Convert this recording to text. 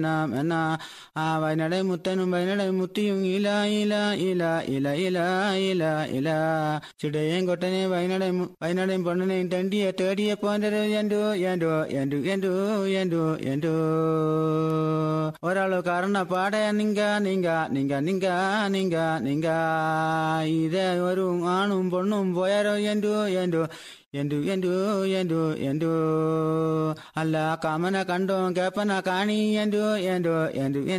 എന്നാ ആ വയനട മുത്തനും വയനട മുത്തിയും ഇല ഇല ഇല ഇല ഇല ഇല ഇല ചിടയും കൊട്ടനെ വയനട വയനടയും പൊണ്ണനെയും തണ്ടിയെ തേടിയെ പോൻ്റെ എന്തോ എന്തോ എന്തോ എന്തോ എന്തോ എന്തോ ഒരാള് കാരണ പാടേ നിങ്ക നിങ്ക നിങ്ക നിങ്ക നിങ്ക നിങ്ക ഇതേ ഒരു ആണും പൊണ്ണും പോയാരോ എന്തോ എന്തോ എന്തു എന്തു എന്തു എന്തു അല്ല കാമന കണ്ടോ കേപ്പന കാണി എന്തു എന്തു എന്തു